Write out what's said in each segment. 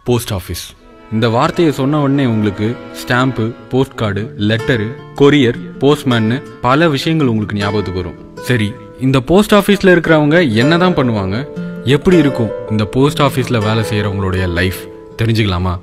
post office இந்த வார்த்தையை சொன்ன உடனே உங்களுக்கு stamp post card letter courier போஸ்ட்மேன்னு பல விஷயங்கள் உங்களுக்கு ஞாபகத்துக்கு வரும் சரி இந்த போஸ்ட் ஆஃபீஸில் இருக்கிறவங்க என்னதான் பண்ணுவாங்க எப்படி இருக்கும் இந்த போஸ்ட் ஆஃபீஸில் வேலை செய்கிறவங்களுடைய லைஃப் தெரிஞ்சுக்கலாமா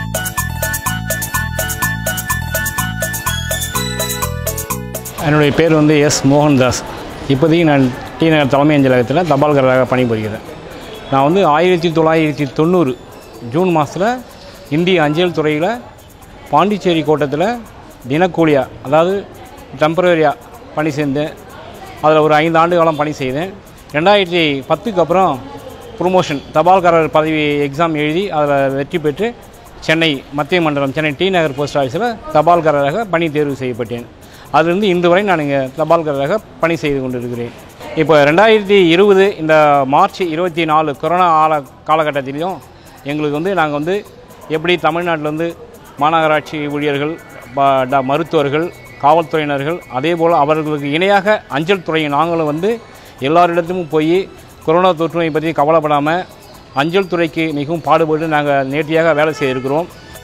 என்னுடைய பேர் வந்து எஸ் மோகன்தாஸ் இப்போதைக்கு நான் டி நகர் தலைமை அஞ்சலகத்தில் தபால்காரராக பணிபுரிகிறேன் நான் வந்து ஆயிரத்தி தொள்ளாயிரத்தி தொண்ணூறு ஜூன் மாதத்தில் இந்திய அஞ்சல் துறையில் பாண்டிச்சேரி கோட்டத்தில் தினக்கூலியா அதாவது டெம்பரரியாக பணி சேர்ந்தேன் அதில் ஒரு ஐந்து ஆண்டு காலம் பணி செய்தேன் ரெண்டாயிரத்தி பத்துக்கு அப்புறம் ப்ரொமோஷன் தபால்காரர் பதவி எக்ஸாம் எழுதி அதில் வெற்றி பெற்று சென்னை மத்திய மண்டலம் சென்னை டி நகர் போஸ்ட் ஆஃபீஸில் தபால்காரராக பணி தேர்வு செய்யப்பட்டேன் அதிலிருந்து இன்று வரை நான் இங்கே தபால்காரராக பணி செய்து கொண்டிருக்கிறேன் இப்போ ரெண்டாயிரத்தி இருபது இந்த மார்ச் இருபத்தி நாலு கொரோனா ஆல காலகட்டத்திலையும் எங்களுக்கு வந்து நாங்கள் வந்து எப்படி தமிழ்நாட்டிலேருந்து மாநகராட்சி ஊழியர்கள் ப- ட- மருத்துவர்கள் காவல்துறையினர்கள் அதே போல் அவர்களுக்கு இணையாக அஞ்சல் துறை நாங்களும் வந்து எல்லாரிடத்தும் போய் கொரோனா தொற்று நோய் பற்றி கவலைப்படாமல் அஞ்சல் துறைக்கு மிகவும் பாடுபட்டு நாங்கள் நேர்த்தியாக வேலை செய்திருக்கிறோம்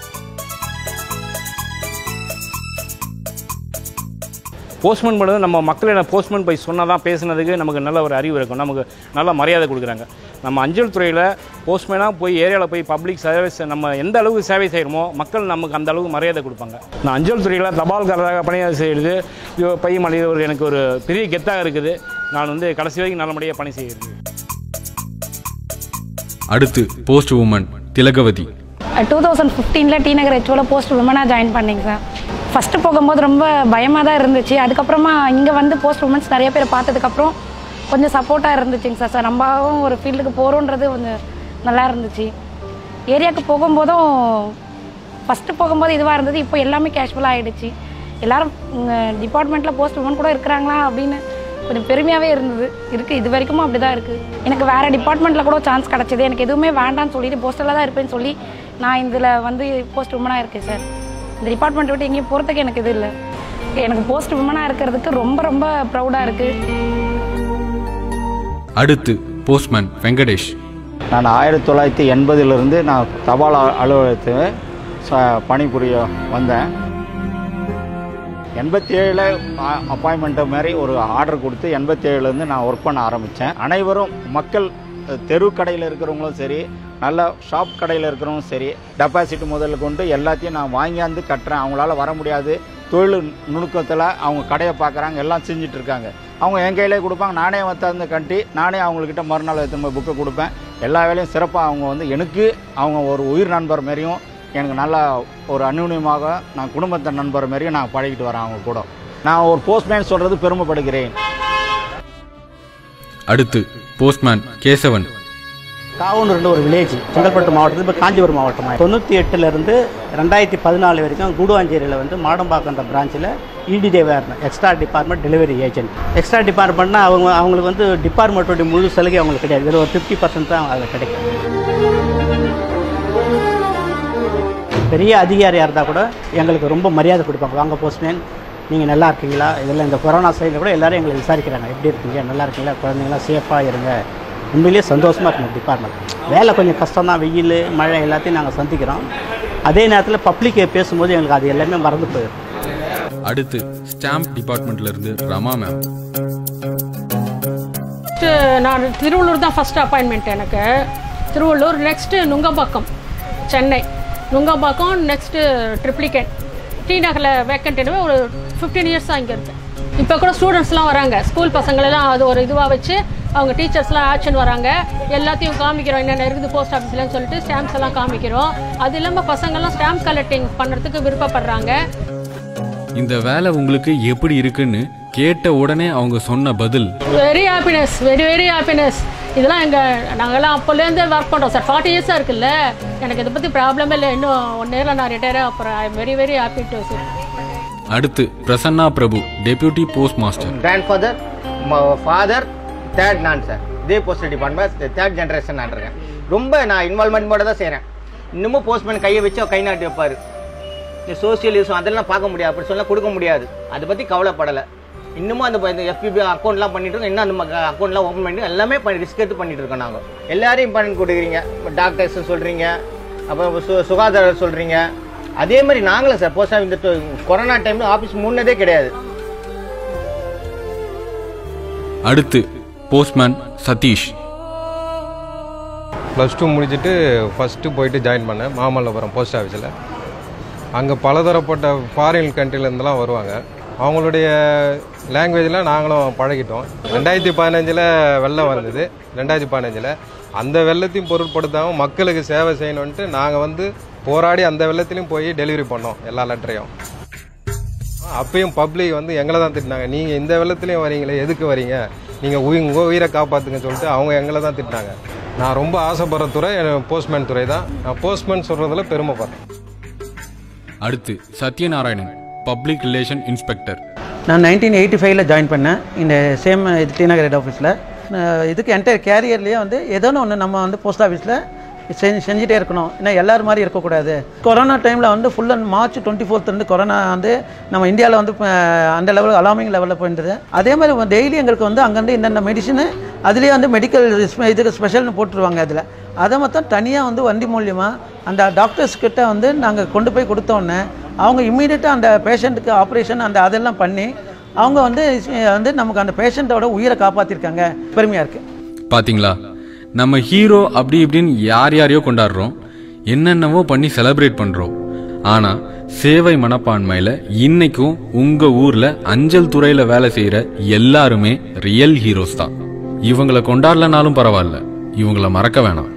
போஸ்ட்மேன் பண்ணுறது நம்ம மக்களிடம் போஸ்ட்மேன் போய் சொன்னால் தான் பேசுனதுக்கு நமக்கு நல்ல ஒரு அறிவு இருக்கும் நமக்கு நல்ல மரியாதை கொடுக்குறாங்க நம்ம அஞ்சல் துறையில் போஸ்ட்மேனாக போய் ஏரியாவில் போய் பப்ளிக் சர்வீஸ் நம்ம எந்த அளவுக்கு சேவை செய்கிறோமோ மக்கள் நமக்கு அந்த அளவுக்கு மரியாதை கொடுப்பாங்க நான் அஞ்சல் துறையில் தபால்காரராக பணியாற்றி செய்கிறது ஐயோ, பை மனித ஒரு எனக்கு ஒரு பெரிய கெத்தாக இருக்குது நான் வந்து கடைசி வரைக்கும் நல்லபடியாக பணி செய்கிறது அடுத்து post woman Thilagavathi two thousand ஃபிஃப்டீனில் டி நகர் ஹெச்ஓவில் போஸ்ட் உமனாக ஜாயின் பண்ணிங்க சார் ஃபஸ்ட்டு போகும்போது ரொம்ப பயமாக தான் இருந்துச்சு அதுக்கப்புறமா இங்கே வந்து போஸ்ட் உமன்ஸ் நிறைய பேர் பார்த்ததுக்கப்புறம் கொஞ்சம் சப்போர்ட்டாக இருந்துச்சுங்க சார் சார் நம்மவும் ஒரு ஃபீல்டுக்கு போகிறோன்றது கொஞ்சம் நல்லா இருந்துச்சு ஏரியாவுக்கு போகும்போதும் ஃபஸ்ட்டு போகும்போது இதுவாக இருந்தது இப்போ எல்லாமே கேஷுவலாக ஆகிடுச்சு எல்லாரும் டிபார்ட்மெண்ட்டில் போஸ்ட் உமன் கூட இருக்கிறாங்களா அப்படின்னு கொஞ்சம் பெருமையாகவே இருந்தது இருக்குது இது வரைக்கும் அப்படி தான் இருக்குது எனக்கு வேறு டிபார்ட்மெண்ட்டில் கூட சான்ஸ் கிடச்சிது எனக்கு எதுவுமே வேண்டாம்னு சொல்லிட்டு போஸ்டரில் தான் இருப்பேன்னு சொல்லி நான் இதில் வந்து போஸ்ட் உமனாக இருக்கேன் சார் இந்த டிபார்ட்மெண்ட் விட்டு எங்கேயும் போகிறதுக்கு எனக்கு இது இல்லை எனக்கு போஸ்ட் உமனாக இருக்கிறதுக்கு ரொம்ப ரொம்ப ப்ரௌடாக இருக்குது அடுத்து போஸ்ட்மேன் வெங்கடேஷ் நான் ஆயிரத்தி தொள்ளாயிரத்தி எண்பதிலிருந்து நான் தபால் அ- அலுவலகத்துக்கு ச பணிபுரிய வந்தேன் எண்பத்தி ஏழில் அப்பாயின்மெண்ட்டு மாதிரி ஒரு ஆர்டர் கொடுத்து எண்பத்தி ஏழுலேருந்து நான் ஒர்க் பண்ண ஆரம்பித்தேன் அனைவரும் மக்கள் அஹ், தெரு கடையில் இருக்கிறவங்களும் சரி நல்ல ஷாப் கடையில் இருக்கிறவங்களும் சரி டெபாசிட் முதல்ல கொண்டு எல்லாத்தையும் நான் வாங்கியாந்து கட்டுறேன் அவங்களால வர முடியாது தொழில் நுணுக்கத்தில் அவங்க கடையை பார்க்குறாங்க எல்லாம் செஞ்சுட்டு இருக்காங்க அவங்க என் கையிலே கொடுப்பாங்க நானே வந்து கட்டி நானே அவங்கக்கிட்ட மறுநாள் எடுத்து போய் புக்கை கொடுப்பேன் எல்லா வேலையும் சிறப்பாக அவங்க வந்து எனக்கு அவங்க ஒரு உயிர் நண்பர் மாரியும் எனக்கு நல்லா ஒரு அந்யூன்யமாக நான் குடும்பத்தை நண்பர் மாரியும் நான் பழகிட்டு வரேன் அவங்க கூட நான் ஒரு போஸ்ட்மேன் சொல்கிறது பெருமைப்படுகிறேன் அடுத்து போஸ்ட்மேன் கேசவன் காவனூர்னு ஒரு வில்லேஜ் செங்கல்பட்டு மாவட்டத்தில் இப்போ காஞ்சிபுரம் மாவட்டமாக தொண்ணூற்றி எட்டுலேருந்து ரெண்டாயிரத்தி பதினாலு வரைக்கும் குடுவாஞ்சேரியில் வந்து மாடம்பாக்கன்ற பிரான்ச்சில் இடிடேவாக இருந்தேன் extra department delivery agent extra டிபார்ட்மெண்ட்னா அவங்க அவங்களுக்கு வந்து டிபார்ட்மெண்ட்டோட முழு சலுகை அவங்களுக்கு கிடையாது வெறும் ஒரு ஃபிஃப்டி பர்சன்ட் தான் அதில் கிடைக்கும் பெரிய அதிகாரியாக இருந்தால் கூட எங்களுக்கு ரொம்ப மரியாதை கொடுப்பாங்க வாங்க போஸ்ட்மேன் நீங்கள் நல்லா இருக்கீங்களா இதெல்லாம் இந்த கொரோனா சைடில் கூட எல்லாரும் எங்களை விசாரிக்கிறாங்க எப்படி இருக்கீங்க நல்லா இருக்கீங்களா குழந்தைங்களாம் சேஃபாக இருங்க உண்மையிலேயே சந்தோஷமாக இருக்கும் டிபார்ட்மெண்ட் வேலை கொஞ்சம் கஷ்டம் தான் வெயில் மழை எல்லாத்தையும் நாங்கள் சந்திக்கிறோம் அதே நேரத்தில் பப்ளிக்கை பேசும்போது எங்களுக்கு அது எல்லாமே மறந்து போயிடும் அடுத்து ஸ்டாம்ப் டிபார்ட்மெண்ட்ல இருந்து ரமா மேம் ஃபஸ்ட்டு நான் திருவள்ளூர் தான் ஃபஸ்ட் அப்பாயின்மெண்ட் எனக்கு Thiruvallur next Nungambakkam Chennai Nungambakkam next Triplicane T நகரில் வேக்கண்ட் ஒரு ஃபிஃப்டீன் இயர்ஸாக இங்கே இருக்கேன் இப்போ கூட ஸ்டூடெண்ட்ஸ்லாம் வராங்க ஸ்கூல் பசங்களெல்லாம் அது ஒரு இதுவாக வச்சு அவங்க டீச்சர்ஸ்லாம் ஆக்ஷன் வராங்க எல்லாத்தையும் காமிக்கிறோம் என்னென்ன இருக்குது போஸ்ட் ஆஃபீஸ்லன்னு சொல்லிட்டு ஸ்டாம்ப்ஸ் எல்லாம் காமிக்கிறோம் அது இல்லாமல் பசங்கள்லாம் ஸ்டாம்ப் கலெக்டிங் பண்ணுறதுக்கு விருப்பப்படுறாங்க இந்த வேலை உங்களுக்கு எப்படி இருக்குன்னு கேட்ட உடனே அவங்க சொன்ன பதில் very happiness very very happiness இதெல்லாம் எங்கள் நாங்கள்லாம் அப்போலேருந்து ஒர்க் பண்ணுறோம் சார் ஃபார்ட்டி இயர்ஸாக இருக்குல்ல எனக்கு இதை பற்றி ப்ராப்ளமே இல்லை இன்னும் ஒன் இயரில் நான் ரிட்டையர் அப்புறம் I am very very happy to அடுத்து Prasanna Prabhu deputy post master grandfather father third நான் சார் இதே போஸ்டல் டிபார்ட்மெண்ட் தேர்ட் ஜென்ரேஷன் நான் இருக்கேன் ரொம்ப நான் இன்வால்மெண்ட் மட்டும் தான் செய்கிறேன் இன்னமும் போஸ்ட்மேன் கையை வச்சு கை நாட்டி வைப்பார் இந்த சோசியல் யூஸ் அதெல்லாம் பார்க்க முடியாது அப்படி சொல்ல கொடுக்க முடியாது அதை பற்றி கவலைப்படலை இன்னமும் அந்த இந்த எஃபிபி அக்கௌண்ட்லாம் பண்ணிட்டு இருக்கோம் இன்னும் அந்த அக்கௌண்ட்லாம் ஓப்பன் பண்ணி எல்லாமே பண்ணி ரிஸ்க் எடுத்து பண்ணிட்டு இருக்கோம் நாங்கள் எல்லாரும் இம்பார்ட்டன்ட் கொடுக்குறீங்க டாக்டர்ஸ் சொல்கிறீங்க அப்போ சு சுகாதாரம் சொல்கிறீங்க அதே மாதிரி நாங்களும் சார் போஸ்ட் ஆஃபீஸ் இந்த டு- கொரோனா டைமில் ஆஃபீஸ் முன்னதே கிடையாது அடுத்து போஸ்ட்மேன் சதீஷ் ப்ளஸ் டூ முடிச்சுட்டு ஃபஸ்ட்டு போயிட்டு ஜாயின் பண்ணேன் மாமல்லபுரம் போஸ்ட் ஆஃபீஸில் அங்கே பலதரப்பட்ட ஃபாரின் கண்ட்ரிலேருந்துலாம் வருவாங்க அவங்களுடைய லாங்குவேஜில் நாங்களும் பழகிட்டோம் ரெண்டாயிரத்தி பதினஞ்சில் வெள்ளம் வந்தது ரெண்டாயிரத்தி பதினஞ்சில் அந்த வெள்ளத்தையும் பொருட்படுத்தாமல் மக்களுக்கு சேவை செய்யணுன்ட்டு நாங்கள் வந்து போராடி அந்த வெள்ளத்திலையும் போய் டெலிவரி பண்ணோம் எல்லா லெட்டரையும் அப்பயும் பப்ளிக் வந்து எங்களை தான் திட்டினாங்க நீங்கள் இந்த வெள்ளத்துலேயும் வரீங்களே எதுக்கு வரீங்க நீங்கள் உயிர் உங்கள் உயிரை காப்பாற்றுங்க சொல்லிட்டு அவங்க எங்களை தான் திட்டினாங்க நான் ரொம்ப ஆசைப்படுற துறை போஸ்ட்மேன் துறை தான் நான் போஸ்ட்மேன் சொல்கிறதுல பெருமைப்படுறேன் அடுத்து சத்யநாராயணன் பப்ளிக் ரிலேஷன் இன்ஸ்பெக்டர் நான் நைன்டீன் எயிட்டி ஃபைவ்ல ஜாயின் பண்ணேன் இந்த சேம் இது டி நகர் ஹெட் ஆஃபீஸில் இதுக்கு என்டையர் கேரியர்லேயே வந்து ஏதோ ஒன்று நம்ம வந்து போஸ்ட் ஆஃபீஸில் செஞ்சு செஞ்சுட்டே இருக்கணும் ஏன்னா எல்லாரும் மாதிரி இருக்கக்கூடாது கொரோனா டைமில் வந்து full and March twenty fourth வந்து கொரோனா வந்து நம்ம இந்தியாவில் வந்து இப்ப அந்த லெவல் அலாமிங் லெவலில் போயிருந்தது அதே மாதிரி டெய்லி எங்களுக்கு வந்து அங்கேருந்து இந்தந்த மெடிசனு அதுலேயே வந்து மெடிக்கல் இதுக்கு ஸ்பெஷல்னு போட்டுருவாங்க அதில் அதை மொத்தம் தனியாக வந்து வண்டி மூலியமாக அந்த டாக்டர்ஸ் கிட்ட வந்து நாங்கள் கொண்டு போய் கொடுத்தோன்னே அவங்க இம்மீடியட்டாக அந்த பேஷண்ட்டுக்கு ஆப்ரேஷன் அந்த அதெல்லாம் பண்ணி அவங்க வந்து அஹ், வந்து நமக்கு அந்த பேஷண்ட்டோட உயிரை காப்பாற்றிருக்காங்க பெருமையாக இருக்குது பாத்தீங்களா நம்ம ஹீரோ அப்படி இப்படின்னு யார் யாரையோ கொண்டாடுறோம் என்னென்னவோ பண்ணி செலிப்ரேட் பண்றோம் ஆனா சேவை மனப்பான்மையில இன்னைக்கும் உங்க ஊர்ல அஞ்சல் துறையில வேலை செய்யற எல்லாருமே ரியல் ஹீரோஸ் தான் இவங்கள கொண்டாடலனாலும் பரவாயில்ல இவங்கள மறக்க வேணாம்